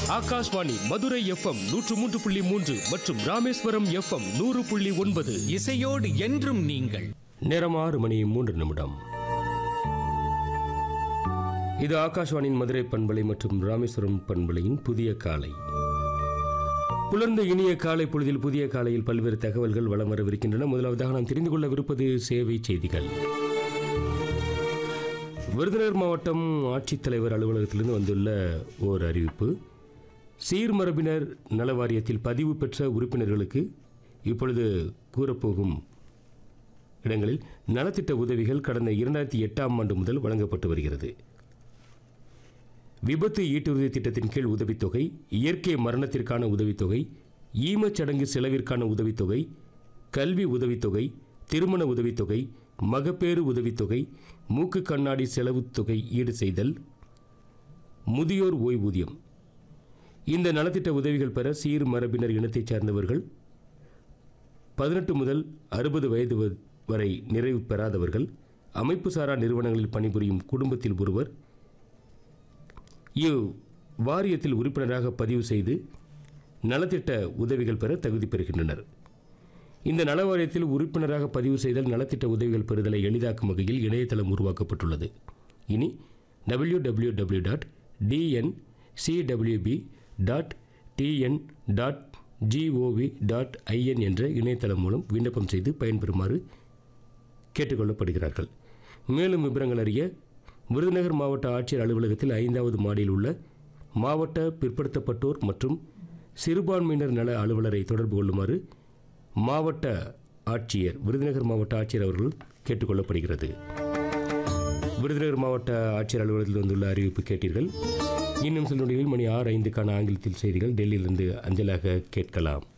Akashvani Madurai FM நூற்று மூன்று புள்ளி மூன்று மற்றும் ராமேஸ்வரம் எஃப்எம் நூறு புள்ளி ஒன்பது இசையோடு என்றும் நீங்கள் நேரம் ஆறு மணி மூன்று நிமிடம் இது ஆகாஷ்வாணியின் மதுரை பண்பலை மற்றும் ராமேஸ்வரம் பண்பலையின் புதிய காலை புலர்ந்த இனிய காலை பொழுதில் புதிய காலையில் பல்வேறு தகவல்கள் வலம் வரவிருக்கின்றன முதலாவதாக நாம் தெரிந்து கொள்ளவிருப்பது சேவை செய்திகள் விருதுநகர் மாவட்டம் ஆட்சித்தலைவர் அலுவலகத்திலிருந்து வந்துள்ள ஓர் அறிவிப்பு சீர்மரபினர் நல வாரியத்தில் பதிவு பெற்ற உறுப்பினர்களுக்கு இப்பொழுது கூறப்போகும் இடங்களில் நலத்திட்ட உதவிகள் கடந்த இரண்டாயிரத்தி எட்டாம் ஆண்டு முதல் வழங்கப்பட்டு வருகிறது விபத்து ஈட்டுறுதி திட்டத்தின் கீழ் உதவித்தொகை இயற்கை மரணத்திற்கான உதவித்தொகை ஈமச்சடங்கு செலவிற்கான உதவித்தொகை கல்வி உதவித்தொகை திருமண உதவித்தொகை மகப்பேறு உதவித்தொகை மூக்கு கண்ணாடி செலவுத் தொகை ஈடு செய்தல் முதியோர் ஓய்வூதியம் இந்த நலத்திட்ட உதவிகள் பெற சீர் மரபினர் இனத்தைச் சார்ந்தவர்கள் பதினெட்டு முதல் அறுபது வயது வ- வரை நிறைவு பெறாதவர்கள் அமைப்பு சாரா நிறுவனங்களில் பணிபுரியும் குடும்பத்தில் ஒருவர் இவ் வாரியத்தில் உறுப்பினராக பதிவு செய்து நலத்திட்ட உதவிகள் பெற தகுதி பெறுகின்றனர் இந்த நல வாரியத்தில் உறுப்பினராக பதிவு செய்தல் நலத்திட்ட உதவிகள் பெறுதலை எளிதாக்கும் வகையில் இணையதளம் உருவாக்கப்பட்டுள்ளது இனி W W W dot TNCWB dot TN dot gov dot IN என்ற இணையதளம் மூலம் விண்ணப்பம் செய்து பயன்பெறுமாறு கேட்டுக்கொள்ளப்படுகிறார்கள் மேலும் விவரங்கள் அறிய விருதுநகர் மாவட்ட ஆட்சியர் அலுவலகத்தில் ஐந்தாவது மாடியில் உள்ள மாவட்ட பிற்படுத்தப்பட்டோர் மற்றும் சிறுபான்மையினர் நல அலுவலரை தொடர்பு கொள்ளுமாறு மாவட்ட ஆட்சியர் விருதுநகர் மாவட்ட ஆட்சியர் அவர்கள் கேட்டுக்கொள்ளப்படுகிறது விருதுநகர் மாவட்ட ஆட்சியர் அலுவலகத்தில் வந்துள்ள அறிவிப்பு கேட்டீர்கள் இன்னும் சில நொடிகளில் மணி ஆறு ஐந்துக்கான ஆங்கிலத்தில் செய்திகள் டெல்லியிலிருந்து அஞ்சலாக கேட்கலாம்